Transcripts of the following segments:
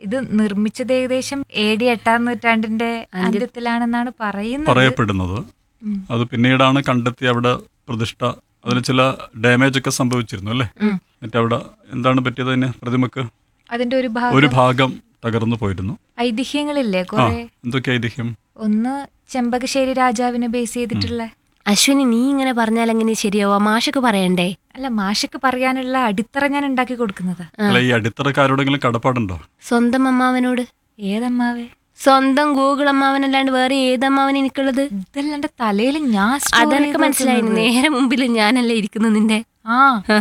ഇത് നിർമ്മിച്ചത് ഏകദേശം എ ഡി എട്ടാം നൂറ്റാണ്ടിന്റെ അന്ത്യത്തിലാണെന്നാണ് പറയുന്നത് പറയപ്പെടുന്നത് ഉം. അത് പിന്നീടാണ് കണ്ടെത്തി അവിടെ പ്രതിഷ്ഠ അതിന് ചില ഡാമേജ് ഒക്കെ സംഭവിച്ചിരുന്നു അല്ലേ എന്നിട്ട് അവിടെ എന്താണ് പറ്റിയത് അതിന് പ്രതിമക്ക് അതിന്റെ ഒരു ഒരു ഭാഗം ഭാഗം തകർന്നു പോയിരുന്നു ഐതിഹ്യങ്ങളില്ലേ ആ കുറെ എന്തൊക്കെ ഐതിഹ്യം ഒന്ന് ചെമ്പകശ്ശേരി രാജാവിനെ ബേസ് ചെയ്തിട്ടുള്ള അശ്വിനി നീ ഇങ്ങനെ പറഞ്ഞാൽ എങ്ങനെ ശരിയാവാ മാഷക്ക് പറയണ്ടേ അല്ല മാഷക്ക് പറയാനുള്ള അടിത്തറ ഞാൻ ഉണ്ടാക്കി കൊടുക്കുന്നതാ അല്ല ഈ അടിത്തറക്കാരോടെങ്കിലും കടപ്പാടുണ്ടോ സ്വന്തം അമ്മാവനോട് ഏതമ്മാവേ സ്വന്തം ഗൂഗിൾ അമ്മാവനല്ലാണ്ട് വേറെ ഏതമ്മാവൻ എനിക്കുള്ളത് ഇതെല്ലാം എന്റെ തലയിൽ ഞാൻ store അതെനിക്ക് ചെയ്ത് മനസ്സിലായി വെക്കുന്നത്. നേരെ മുമ്പിൽ ഞാനല്ലേ ഇരിക്കുന്നു നിന്റെ ആ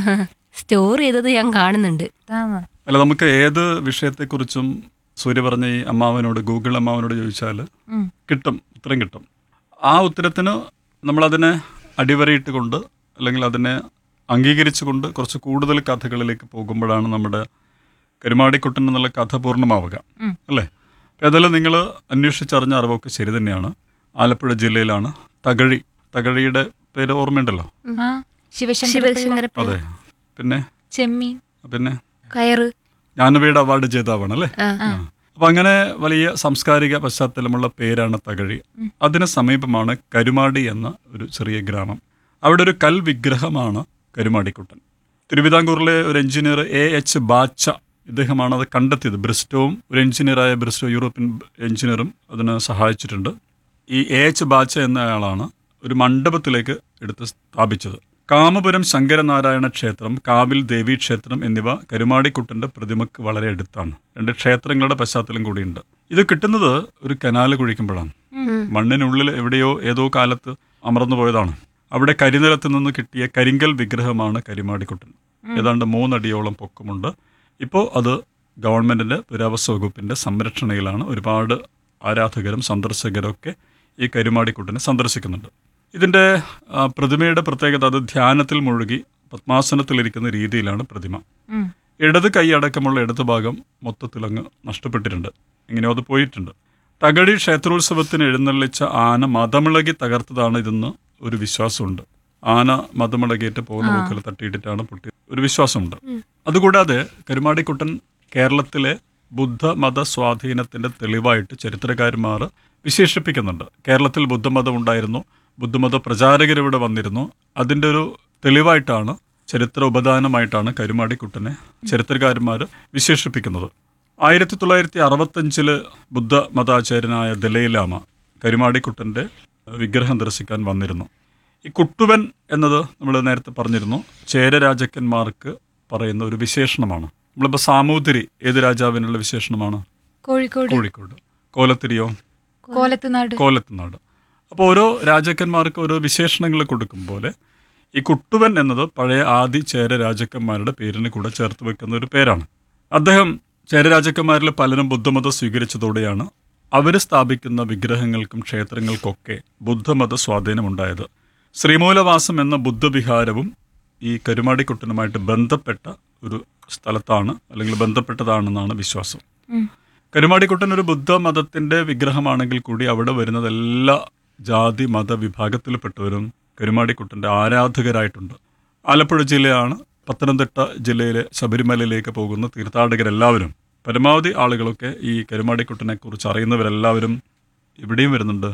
സ്റ്റോർ ചെയ്തത് ഞാൻ കാണുന്നുണ്ട് ഇതാണ്. അല്ല നമുക്ക് ഏത് വിഷയത്തെക്കുറിച്ചും സൂര്യ പറഞ്ഞ ഈ അമ്മാവനോട് ഗൂഗിൾ അമ്മാവനോട് ചോദിച്ചാൽ ഉം. കിട്ടും ഉത്തരം കിട്ടും ആ ഉത്തരത്തിന് നമ്മളതിനെ അടിവരയിട്ട് കൊണ്ട് അല്ലെങ്കിൽ അതിനെ അംഗീകരിച്ചുകൊണ്ട് കുറച്ച് കൂടുതൽ കഥകളിലേക്ക് പോകുമ്പോഴാണ് നമ്മുടെ കരുമാടിക്കുട്ടൻ എന്നുള്ള കഥ പൂർണ്ണമാവുക ഉം. അല്ലേ അപ്പം ഏതായാലും നിങ്ങൾ അന്വേഷിച്ചറിഞ്ഞ അറിവൊക്കെ ശരി തന്നെയാണ് ആലപ്പുഴ ജില്ലയിലാണ് തകഴി തകഴിയുടെ പേര് ഓർമ്മയുണ്ടല്ലോ ആ ശിവശങ്കര പിള്ള, ശിവശങ്കര അതെ പിന്നെ ചെമ്മീൻ പിന്നെ കയറ് ജ്ഞാനപീഠ അവാർഡ് ജേതാവാണ് അല്ലേ ആ. ആ. അപ്പൊ അങ്ങനെ വലിയ സാംസ്കാരിക പശ്ചാത്തലമുള്ള പേരാണ് തകഴി അതിന് സമീപമാണ് കരുമാടി എന്ന ഒരു ചെറിയ ഗ്രാമം അവിടെ ഒരു കൽ വിഗ്രഹമാണ് കരുമാടിക്കുട്ടൻ തിരുവിതാംകൂറിലെ ഒരു എഞ്ചിനീയർ എ എച്ച് ബാച്ച ഇദ്ദേഹമാണ് അത് കണ്ടെത്തിയത് ബ്രിസ്റ്റോവും ഒരു എഞ്ചിനീയറായ ബ്രിസ്റ്റോ യൂറോപ്യൻ എഞ്ചിനീയറും അതിന് സഹായിച്ചിട്ടുണ്ട് ഈ എ എച്ച് ബാച്ച എന്നയാളാണ് ഒരു മണ്ഡപത്തിലേക്ക് എടുത്ത് സ്ഥാപിച്ചത് കാമപുരം ശങ്കരനാരായണ ക്ഷേത്രം കാവിൽ ദേവീ ക്ഷേത്രം എന്നിവ കരുമാടിക്കുട്ടന്റെ പ്രതിമക്ക് വളരെ അടുത്താണ് രണ്ട് ക്ഷേത്രങ്ങളുടെ പശ്ചാത്തലം കൂടിയുണ്ട് ഇത് കിട്ടുന്നത് ഒരു കനാല് കുഴിക്കുമ്പോഴാണ് മണ്ണിനുള്ളിൽ എവിടെയോ ഏതോ കാലത്ത് അമർന്നു പോയതാണ് അവിടെ കരിനിലത്ത് നിന്ന് കിട്ടിയ കരിങ്കൽ വിഗ്രഹമാണ് കരിമാടിക്കുട്ടൻ ഏതാണ്ട് മൂന്നടിയോളം പൊക്കമുണ്ട് ഇപ്പോൾ അത് ഗവൺമെന്റിന്റെ പുരാവസ്തു വകുപ്പിന്റെ സംരക്ഷണയിലാണ് ഒരുപാട് ആരാധകരും സന്ദർശകരും ഒക്കെ ഈ കരുമാടിക്കുട്ടനെ സന്ദർശിക്കുന്നുണ്ട് ഇതിന്റെ ആ, പ്രതിമയുടെ പ്രത്യേകത അത് ധ്യാനത്തിൽ മുഴുകി പത്മാസനത്തിലിരിക്കുന്ന രീതിയിലാണ് പ്രതിമ ഉം. ഇടത് കൈ അടക്കമുള്ള ഇടത് ഭാഗം മൊത്തത്തിലങ്ങ് നഷ്ടപ്പെട്ടിട്ടുണ്ട് എങ്ങനെയോ അത് പോയിട്ടുണ്ട് തകഴി ക്ഷേത്രോത്സവത്തിന് എഴുന്നള്ളിച്ച ആന മതമിളകി തകർത്തതാണ് ഇതെന്ന് ഒരു വിശ്വാസമുണ്ട് ആന മതമിളകിയിട്ട് പോകുന്ന പോക്കിൽ തട്ടിയിട്ടിട്ടാണ് പൊട്ടി ഒരു വിശ്വാസമുണ്ട് അതുകൂടാതെ കരുമാടിക്കുട്ടൻ കേരളത്തിലെ ബുദ്ധമത സ്വാധീനത്തിന്റെ തെളിവായിട്ട് ചരിത്രകാരന്മാർ വിശേഷിപ്പിക്കുന്നുണ്ട് കേരളത്തിൽ ബുദ്ധമതം ഉണ്ടായിരുന്നു ബുദ്ധമത പ്രചാരകർ ഇവിടെ വന്നിരുന്നു അതിൻ്റെ ഒരു തെളിവായിട്ടാണ് ചരിത്ര ഉപദാനമായിട്ടാണ് കരുമാടിക്കുട്ടനെ ചരിത്രകാരന്മാർ വിശേഷിപ്പിക്കുന്നത് ആയിരത്തി തൊള്ളായിരത്തി അറുപത്തഞ്ചില് ബുദ്ധ മതാചാര്യനായ ദലൈലാമ കരുമാടിക്കുട്ടൻ്റെ വിഗ്രഹം ദർശിക്കാൻ വന്നിരുന്നു ഈ കുട്ടുവൻ എന്നത് നമ്മൾ നേരത്തെ പറഞ്ഞിരുന്നു ചേരരാജക്കന്മാർക്ക് പറയുന്ന ഒരു വിശേഷണമാണ് നമ്മളിപ്പോൾ സാമൂതിരി ഏത് രാജാവിനുള്ള വിശേഷണമാണ് കോഴിക്കോട് കോഴിക്കോട് കോലത്തിരിയോ കോലത്തുനാട് കോലത്തുനാട് അപ്പോൾ ഓരോ രാജാക്കന്മാർക്ക് ഓരോ വിശേഷണങ്ങൾ കൊടുക്കും പോലെ ഈ കുട്ടുവൻ എന്നത് പഴയ ആദി ചേര രാജാക്കന്മാരുടെ പേരിന് കൂടെ ചേർത്ത് വെക്കുന്ന ഒരു പേരാണ് അദ്ദേഹം ചേര രാജാക്കന്മാരിൽ പലരും ബുദ്ധമതം സ്വീകരിച്ചതോടെയാണ് അവർ സ്ഥാപിക്കുന്ന വിഗ്രഹങ്ങൾക്കും ക്ഷേത്രങ്ങൾക്കൊക്കെ ബുദ്ധമത സ്വാധീനമുണ്ടായത് ശ്രീമൂലവാസം എന്ന ബുദ്ധവിഹാരവും ഈ കരുമാടിക്കുട്ടനുമായിട്ട് ബന്ധപ്പെട്ട ഒരു സ്ഥലത്താണ് അല്ലെങ്കിൽ ബന്ധപ്പെട്ടതാണെന്നാണ് വിശ്വാസം ഉം. കരുമാടിക്കുട്ടൻ ഒരു ബുദ്ധമതത്തിന്റെ വിഗ്രഹമാണെങ്കിൽ കൂടി അവിടെ വരുന്നത് എല്ലാ ജാതി മത വിഭാഗത്തിൽപ്പെട്ടവരും കരുമാടിക്കുട്ടന്റെ ആരാധകരായിട്ടുണ്ട് ആലപ്പുഴ ജില്ലയാണ് പത്തനംതിട്ട ജില്ലയിലെ ശബരിമലയിലേക്ക് പോകുന്ന തീർത്ഥാടകരെല്ലാവരും പരമാവധി ആളുകളൊക്കെ ഈ കരുമാടിക്കുട്ടനെ കുറിച്ച് അറിയുന്നവരെല്ലാവരും ഇവിടെയും വരുന്നുണ്ട്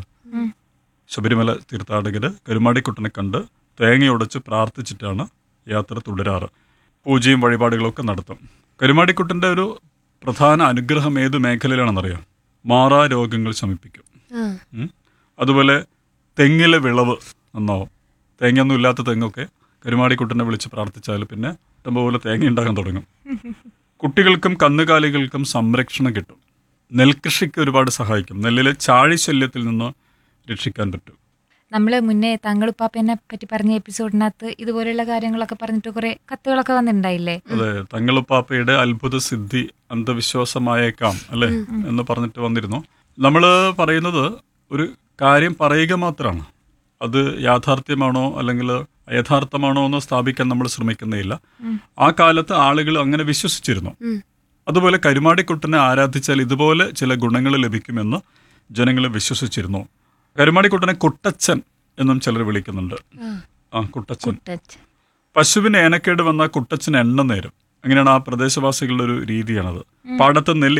ശബരിമല തീർത്ഥാടകർ കരുമാടിക്കുട്ടനെ കണ്ട് തേങ്ങയുടച്ച് പ്രാർത്ഥിച്ചിട്ടാണ് യാത്ര തുടരാറ് പൂജയും വഴിപാടുകളൊക്കെ നടത്തും കരുമാടിക്കുട്ടൻ്റെ ഒരു പ്രധാന അനുഗ്രഹം ഏത് മേഖലയിലാണെന്നറിയാം മാറാ രോഗങ്ങൾ ശമിപ്പിക്കും ഉം. അതുപോലെ തെങ്ങിലെ വിളവ് നന്നാവും തേങ്ങയൊന്നും ഇല്ലാത്ത തെങ്ങൊക്കെ കരുമാടിക്കുട്ടനെ വിളിച്ച് പ്രാർത്ഥിച്ചാൽ പിന്നെ ഇഷ്ടംപോലെ തേങ്ങ ഉണ്ടാക്കാൻ തുടങ്ങും കുട്ടികൾക്കും കന്നുകാലികൾക്കും സംരക്ഷണം കിട്ടും നെൽകൃഷിക്ക് ഒരുപാട് സഹായിക്കും നെല്ലിലെ ചാഴി ശല്യത്തിൽ നിന്ന് രക്ഷിക്കാൻ പറ്റും നമ്മള് മുന്നേ തങ്ങളുപ്പാപ്പനെ പറ്റി പറഞ്ഞ എപ്പിസോഡിനകത്ത് ഇതുപോലെയുള്ള കാര്യങ്ങളൊക്കെ പറഞ്ഞിട്ട് കുറെ കത്തുകളൊക്കെ വന്നിട്ടുണ്ടായില്ലേ അതെ തങ്ങളുപ്പാപ്പയുടെ അത്ഭുത സിദ്ധി അന്ധവിശ്വാസമായേക്കാം അല്ലെ എന്ന് പറഞ്ഞിട്ട് വന്നിരുന്നു നമ്മൾ പറയുന്നത് ഒരു കാര്യം പറയുക മാത്രമാണ് അത് യാഥാർത്ഥ്യമാണോ അല്ലെങ്കിൽ യഥാർത്ഥമാണോ എന്ന് സ്ഥാപിക്കാൻ നമ്മൾ ശ്രമിക്കുന്നില്ല ആ കാലത്ത് ആളുകൾ അങ്ങനെ വിശ്വസിച്ചിരുന്നു അതുപോലെ കരുമാടിക്കുട്ടനെ ആരാധിച്ചാൽ ഇതുപോലെ ചില ഗുണങ്ങൾ ലഭിക്കുമെന്ന് ജനങ്ങൾ വിശ്വസിച്ചിരുന്നു കരുമാടിക്കുട്ടനെ കുട്ടച്ചൻ എന്നും ചിലർ വിളിക്കുന്നുണ്ട് ആ കുട്ടച്ചൻ ടച്ച് പശുവിന് ഏനക്കേട് വന്ന കുട്ടച്ചന് എണ്ണ നേരും അങ്ങനെയാണ് ആ പ്രദേശവാസികളുടെ ഒരു രീതിയാണത് പാടത്ത് നെല്ല്